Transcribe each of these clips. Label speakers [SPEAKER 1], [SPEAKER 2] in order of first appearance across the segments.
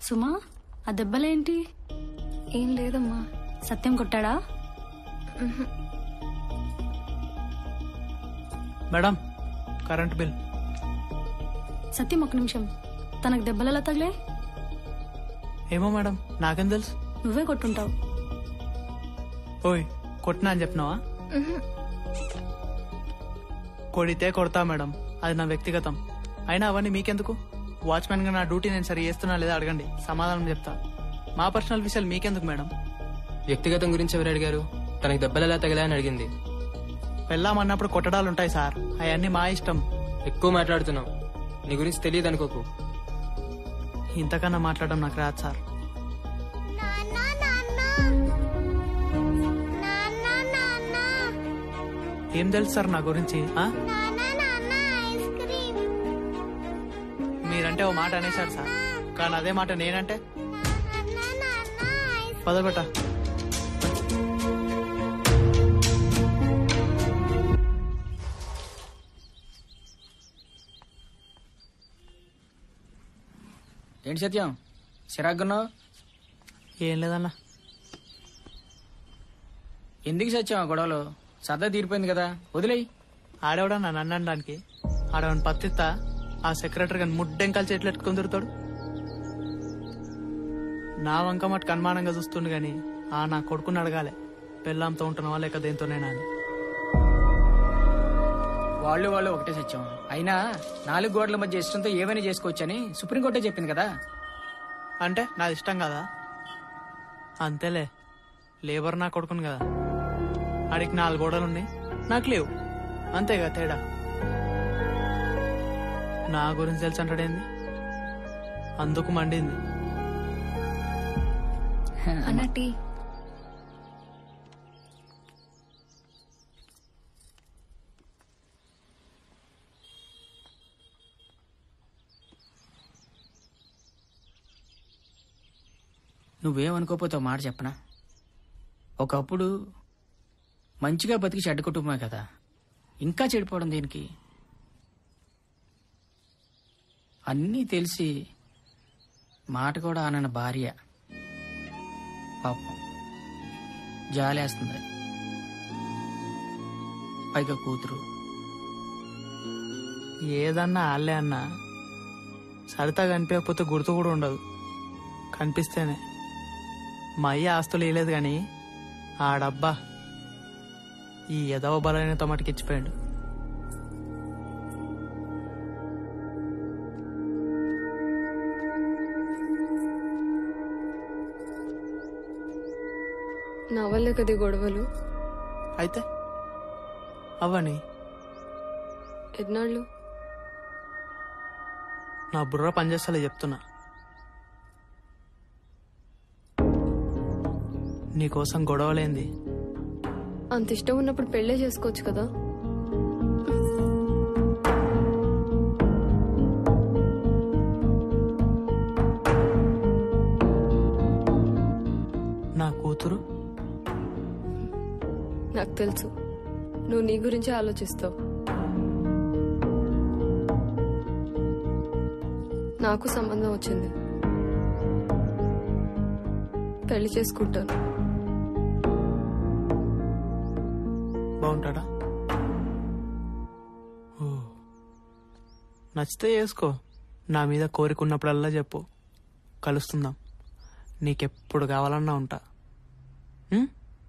[SPEAKER 1] సుమా ఆ దెబ్బలేంటి
[SPEAKER 2] ఏం లేదమ్మా
[SPEAKER 1] సత్యం కొట్టాడా
[SPEAKER 3] మేడం కరెంట్ బిల్
[SPEAKER 1] సత్యం ఒక నిమిషం తనకు దెబ్బలు ఎలా తగిలే
[SPEAKER 3] ఏమో మేడం నాకేం తెలుసు
[SPEAKER 1] నువ్వే కొట్టుంటావు
[SPEAKER 3] ఓయ్ కొట్టినా అని చెప్పినావా కొడితే కొడతా మేడం అది నా వ్యక్తిగతం అయినా అవన్నీ మీకెందుకు వాచ్మెన్ గా నా డ్యూటీ నేను సరి చేస్తున్నా లేదా అడగండి సమాధానం చెప్తా మా పర్సనల్ విషయాలు మీకెందుకు మేడం
[SPEAKER 4] వ్యక్తిగతం గురించి ఎవరు అడిగారు తనకి దెబ్బలు ఎలా తగిలాయని అడిగింది
[SPEAKER 3] వెళ్ళామన్నప్పుడు కొట్టడాలు ఉంటాయి సార్ అవన్నీ మా ఇష్టం
[SPEAKER 4] ఎక్కువ మాట్లాడుతున్నావు నీ గురించి తెలియదు అనుకోకు
[SPEAKER 3] ఇంతకన్నా మాట్లాడడం నాకు రాదు సార్ ఏం తెలుసు సార్ నా గురించి ఆ? మీరంటే ఓ మాట అనేశారు సార్ కానీ అదే మాట నేనంటే పదబెట్ట
[SPEAKER 5] ఏంటి సత్యం చిరాకున్నావు
[SPEAKER 3] ఏం లేదన్నా
[SPEAKER 5] ఎందుకు సత్యం ఆ గొడవలు సరదా తీరిపోయింది కదా వదిలేయి
[SPEAKER 3] ఆడేవాడన్నా నన్ను అనడానికి ఆడవని పత్తిత్తా ఆ సెక్రటరీ గాని ముడ్డెంకాలు చెట్లు ఎట్టుకుని తిరుగుతాడు నా వంక మటుకు అనుమానంగా చూస్తుండు గాని ఆ నా కొడుకుని అడగాలి పెళ్ళాంతో ఉంటున్నావా లేక దేంతోనేనా అని
[SPEAKER 5] వాళ్ళు వాళ్ళు ఒకటే సత్యం అయినా నాలుగు గోడల మధ్య ఇష్టంతో ఏమైనా చేసుకోవచ్చని సుప్రీంకోర్టే చెప్పింది కదా
[SPEAKER 3] అంటే నాది ఇష్టం కదా అంతేలే లేబర్ నా కొడుకుని కదా ఆడికి నాలుగు గోడలు ఉన్నాయి నాకు లేవు అంతేగా తేడా నా గురించి తెలుసు అంటాడేంది అందుకు మండింది
[SPEAKER 2] అన్న టీ
[SPEAKER 5] నువ్వేమనుకోపోతే ఒక మాట చెప్పనా ఒకప్పుడు మంచిగా బతికి చెడ్డ కుటుంబమే కదా ఇంకా చెడిపోవడం దేనికి అన్నీ తెలిసి మాట కూడా ఆనన్న భార్య పాపం జాలేస్తుంది పైగా కూతురు
[SPEAKER 3] ఏదన్నా ఆళ్ళే అన్నా సరితా కనిపించకపోతే గుర్తు కూడా ఉండదు కనిపిస్తేనే మా అయ్య ఆస్తులు వేయలేదు కానీ ఆ డబ్బా ఈ ఎదవ బలైనతో మటుకిచ్చిపోయాడు
[SPEAKER 2] నా వల్లే కదా ఈ గొడవలు
[SPEAKER 3] అయితే అవని
[SPEAKER 2] ఎన్నాళ్ళు
[SPEAKER 3] నా బుర్ర పనిచేస్తలే చెప్తున్నా నీకోసం గొడవలేంది
[SPEAKER 2] అంత ఇష్టం ఉన్నప్పుడు పెళ్ళే చేసుకోవచ్చు కదా
[SPEAKER 3] నా కూతురు
[SPEAKER 2] నాకు తెలుసు నువ్వు నీ గురించే ఆలోచిస్తావు నాకు సంబంధం వచ్చింది పెళ్లి చేసుకుంటాను
[SPEAKER 3] బాగుంటాడా ఓ. నచ్చితే చేసుకో నా మీద కోరిక ఉన్నప్పుడల్లా చెప్పు కలుస్తుందాం నీకెప్పుడు కావాలన్నా ఉంటా ఉం?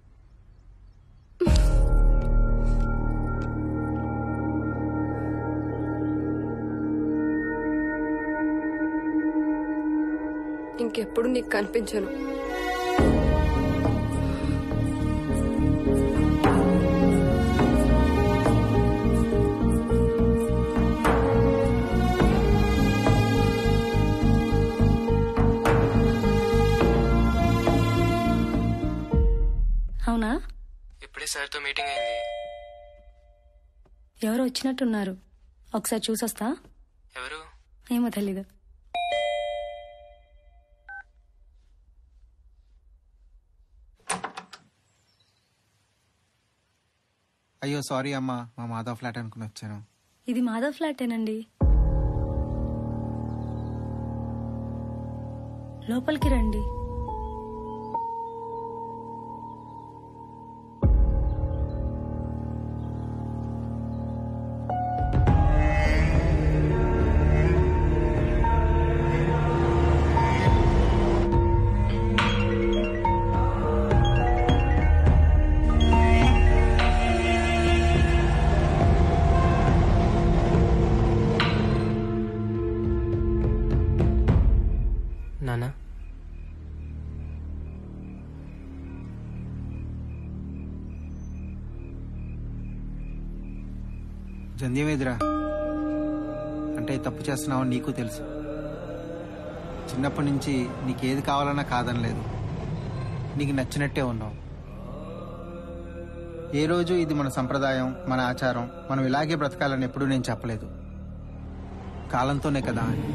[SPEAKER 2] ఇంకెప్పుడు నీకు కనిపించను
[SPEAKER 1] అవునా
[SPEAKER 4] ఇప్పుడే సార్తో మీటింగ్ అయింది
[SPEAKER 1] ఎవరో వచ్చినట్టున్నారు ఒకసారి చూసొస్తా
[SPEAKER 4] ఎవరు
[SPEAKER 1] ఏమో తెలీదు
[SPEAKER 6] అయ్యో సారీ అమ్మా మా మాధవ్ ఫ్లాట్ అనుకుని వచ్చాను
[SPEAKER 1] ఇది మాధవ్ ఫ్లాటేనండి లోపలికి రండి
[SPEAKER 4] నానా
[SPEAKER 6] జంధ్యమేదిరా అంటే తప్పు చేస్తున్నావని నీకు తెలుసు చిన్నప్పటి నుంచి నీకేది కావాలన్నా కాదనలేదు నీకు నచ్చినట్టే ఉన్నావు ఏ రోజు ఇది మన సంప్రదాయం మన ఆచారం మనం ఇలాగే బ్రతకాలని ఎప్పుడూ నేను చెప్పలేదు కాలంతోనే కదా అని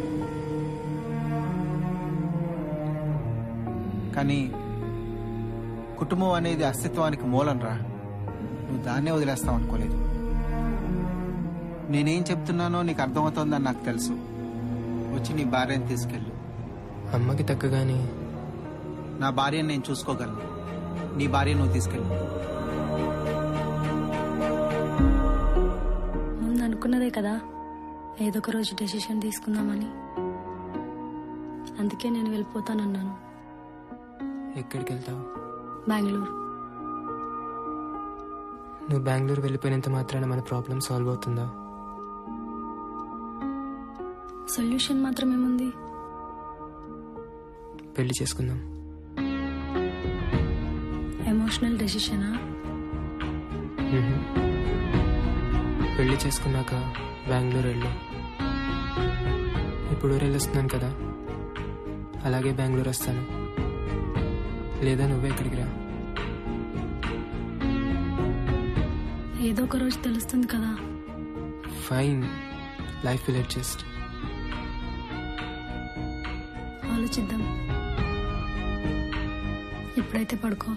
[SPEAKER 6] కానీ కుటుంబం అనేది అస్తిత్వానికి మూలం రా నువ్వు దాన్నే వదిలేస్తావు అనుకోలేదు నేనేం చెప్తున్నానో నీకు అర్థమవుతోందని నాకు తెలుసు వచ్చి నీ భార్యని తీసుకెళ్ళు
[SPEAKER 4] అమ్మకి తగ్గగానే
[SPEAKER 6] నా భార్యను నేను చూసుకోగలను నీ భార్య నువ్వు తీసుకెళ్ళు
[SPEAKER 1] ముందు అనుకున్నదే కదా ఏదో ఒక రోజు డెసిషన్ తీసుకుందామని అందుకే నేను వెళ్ళిపోతానన్నాను
[SPEAKER 4] ఎక్కడికి వెళ్తావు
[SPEAKER 1] బెంగళూరు
[SPEAKER 4] నువ్వు బెంగళూరు వెళ్ళిపోయినంత మాత్రాన మన ప్రాబ్లం సాల్వ్ అవుతుందా
[SPEAKER 1] సొల్యూషన్ మాత్రం ఏముంది
[SPEAKER 4] పెళ్లి చేసుకుందాం
[SPEAKER 1] ఎమోషనల్ డెసిషనా
[SPEAKER 4] మ్మ్. పెళ్లి చేసుకున్నాక బెంగళూరు వెళ్ళు ఇప్పుడు ఊరు వెళ్ళొస్తున్నాను కదా అలాగే బెంగళూరు వస్తాను లేదా నువ్వే ఇక్కడికి రా
[SPEAKER 1] ఏదో ఒక రోజు తెలుస్తుంది కదా
[SPEAKER 4] ఫైన్ లైఫ్ విల్ అడ్జస్ట్
[SPEAKER 1] ఆలోచిద్దాం ఇప్పుడైతే పడుకో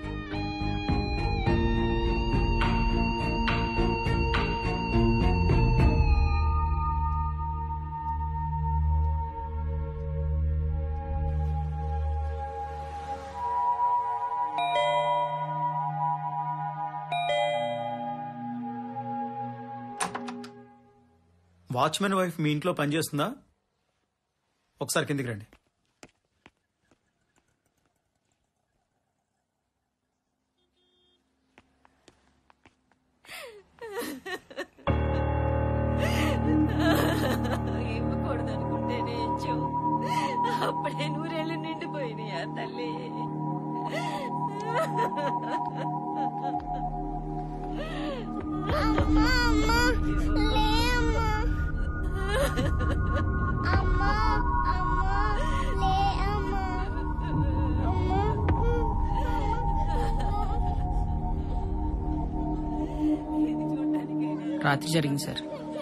[SPEAKER 7] వాచ్మెన్ వైఫ్ మీ ఇంట్లో పనిచేస్తుందా ఒకసారి కిందికి రండి
[SPEAKER 8] ఇవ్వకూడదనుకుంటేనే ఇచ్చావు అప్పుడే నూరేళ్ళు నిండిపోయినాయా తల్లి
[SPEAKER 5] రాత్రి జరిగింది సార్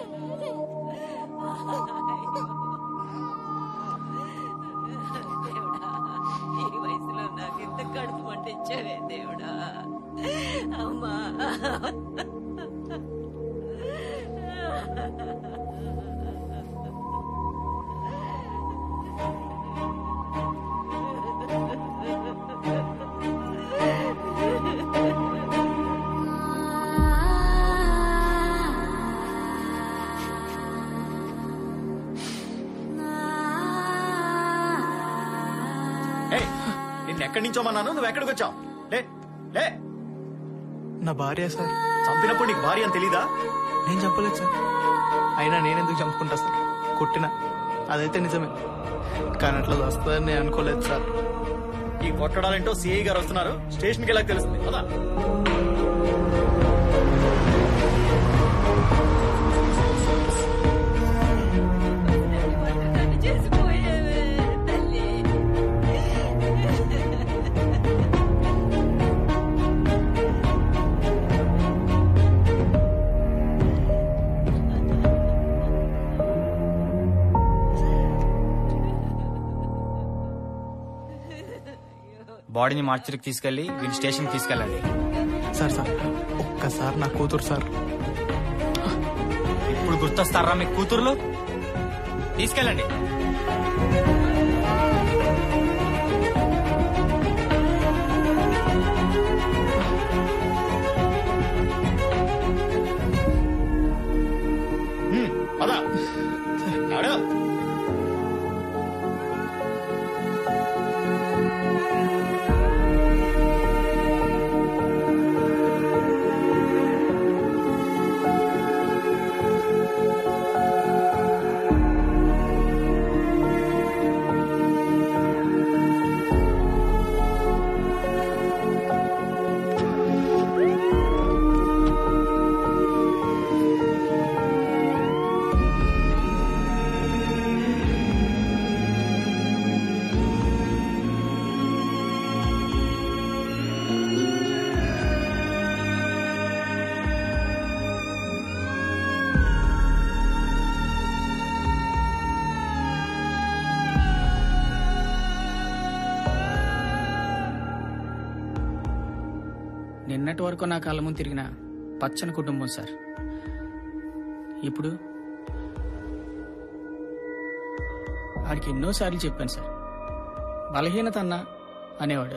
[SPEAKER 8] దేవుడా ఈ వయసులో నాకు ఇంత కడుపు మంట ఇచ్చావే దేవుడా అమ్మా
[SPEAKER 7] ఏయ్, నిన్ను ఎక్కడి నుంచో మన్నాను నువ్వు ఎక్కడికి వచ్చావు లే లే
[SPEAKER 3] నా భార్య సార్
[SPEAKER 7] చంపినప్పుడు నీకు భార్య అని తెలీదా
[SPEAKER 3] నేను చెప్పలేదు సార్ అయినా నేనెందుకు చంపుకుంటా సార్ కొట్టిన అదైతే నిజమే కానీ అట్లా వస్తుందని నేను అనుకోలేదు సార్
[SPEAKER 7] ఈ కొట్టడాలేంటో సిఐ గారు వస్తున్నారు స్టేషన్కి వెళ్ళాక తెలుస్తుంది కదా
[SPEAKER 8] నన్ను చేసిపోయావే తల్లి
[SPEAKER 9] బాడీని మార్చరికి తీసుకెళ్లి వీడి స్టేషన్ తీసుకెళ్ళండి
[SPEAKER 3] సార్ సార్ ఒక్కసారి నా కూతురు సార్
[SPEAKER 9] ఇప్పుడు గుర్తొస్తారా మీ కూతుర్లు తీసుకెళ్ళండి
[SPEAKER 7] అడగ
[SPEAKER 5] నిన్నటి వరకు నా కళ్ళ ముందు తిరిగిన పచ్చని కుటుంబం సార్ ఇప్పుడు ఆడికి ఎన్నోసార్లు చెప్పాను సార్ బలహీనత అన్నా అనేవాడు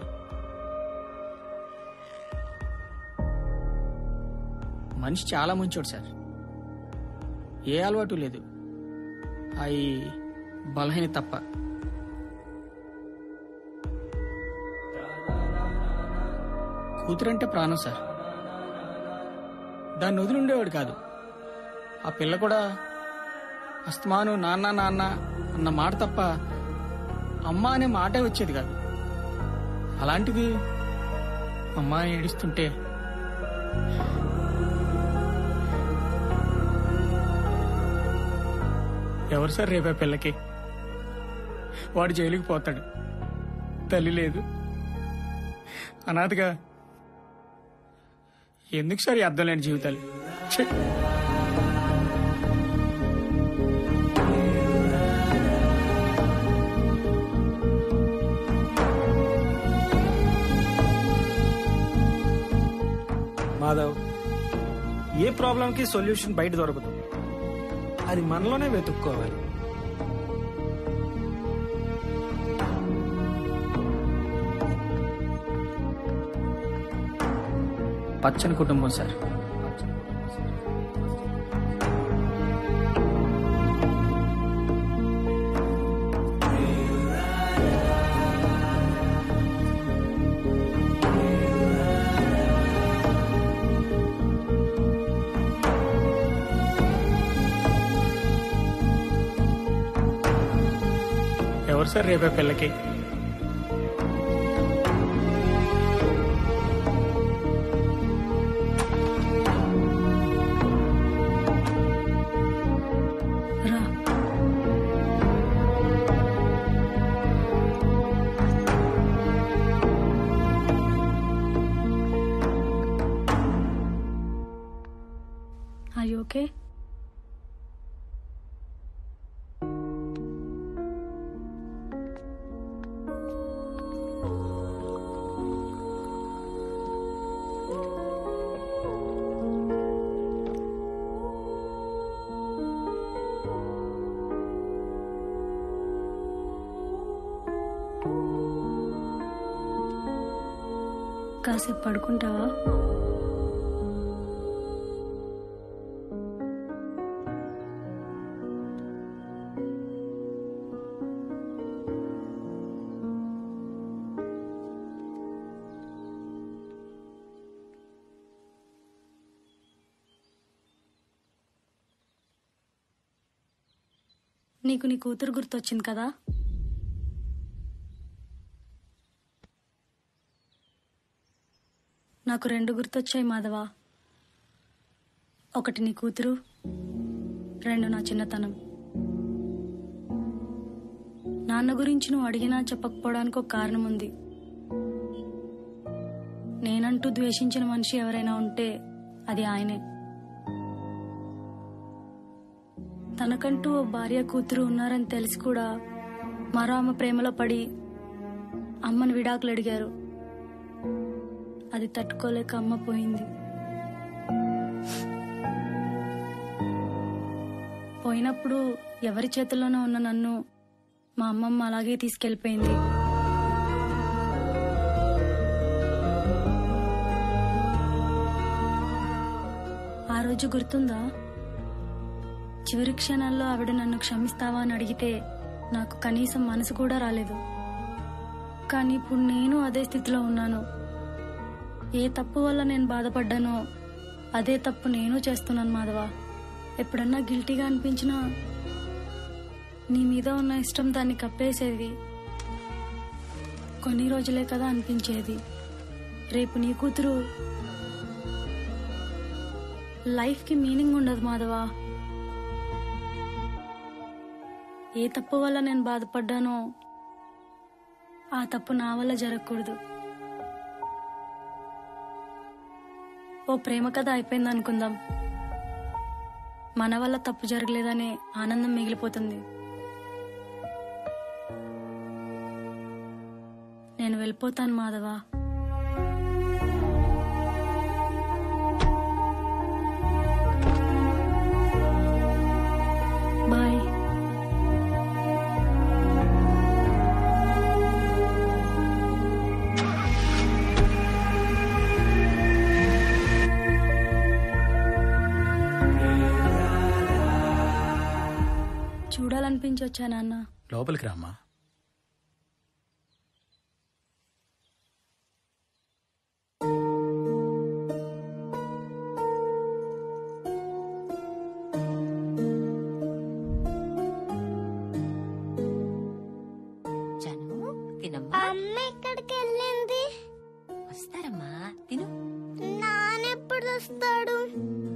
[SPEAKER 5] మనిషి చాలా మంచోడు సార్ ఏ అలవాటు లేదు అవి బలహీన తప్ప కూతురంటే ప్రాణం సార్ దాన్ని వదిలి ఉండేవాడు కాదు ఆ పిల్ల కూడా అస్తమాను నాన్న నాన్న అన్న మాట తప్ప అమ్మ అనే మాటే వచ్చేది కాదు అలాంటిది అమ్మ ఏడుస్తుంటే ఎవరు సార్ రేపే పిల్లకి వాడు జైలుకి పోతాడు తల్లి లేదు అనాథగా ఎందుకు సార్ ఈ అర్థం లేని జీవితాలు ఛీ!
[SPEAKER 10] మాధవ్ ఏ ప్రాబ్లంకి సొల్యూషన్ బయట దొరకదు అది మనలోనే వెతుక్కోవాలి
[SPEAKER 5] పచ్చని కుటుంబం సార్ ఎవరు సార్ రేపే పిల్లకి
[SPEAKER 1] రా Are you okay? కాసేపు పడుకుంటావా నీకు నీ కూతురు గుర్తొచ్చింది కదా నాకు రెండు గుర్తొచ్చాయి మాధవ ఒకటి నీ కూతురు రెండు నా చిన్నతనం నాన్న గురించి నువ్వు అడిగినా చెప్పకపోవడానికి ఒక కారణం ఉంది నేనంటూ ద్వేషించిన మనిషి ఎవరైనా ఉంటే అది ఆయనే తనకంటూ ఓ భార్య కూతురు ఉన్నారని తెలిసి కూడా మరో ఆమె ప్రేమలో పడి అమ్మను విడాకులు అడిగారు అది తట్టుకోలేక అమ్మ పోయింది పోయినప్పుడు ఎవరి చేతుల్లోనో ఉన్న నన్ను మా అమ్మమ్మ అలాగే తీసుకెళ్లిపోయింది ఆ రోజు గుర్తుందా చివరి క్షణాల్లో ఆవిడ నన్ను క్షమిస్తావా అని అడిగితే నాకు కనీసం మనసు కూడా రాలేదు కానీ ఇప్పుడు నేను అదే స్థితిలో ఉన్నాను ఏ తప్పు వల్ల నేను బాధపడ్డానో అదే తప్పు నేను చేస్తున్నాను మాధవ ఎప్పుడన్నా గిల్టీగా అనిపించినా నీ మీద ఉన్న ఇష్టం దాన్ని కప్పేసేది కొన్ని రోజులే కదా అనిపించేది రేపు నీ కూతురు లైఫ్కి మీనింగ్ ఉండదు మాధవా ఏ తప్పు వల్ల నేను బాధపడ్డానో ఆ తప్పు నా వల్ల జరగకూడదు ఓ ప్రేమ కథ అయిపోయింది అనుకుందాం మన వల్ల తప్పు జరగలేదనే ఆనందం మిగిలిపోతుంది నేను వెళ్ళిపోతాను మాధవా బాయ్ చూడాలనిపించి వచ్చా నాన్న
[SPEAKER 7] లోపలికి రామ్మా
[SPEAKER 8] జను తినమ్మా
[SPEAKER 11] అమ్మ ఎక్కడికి వెళ్ళింది
[SPEAKER 8] వస్తారమ్మా తిను
[SPEAKER 11] నానెప్పుడు వస్తాడు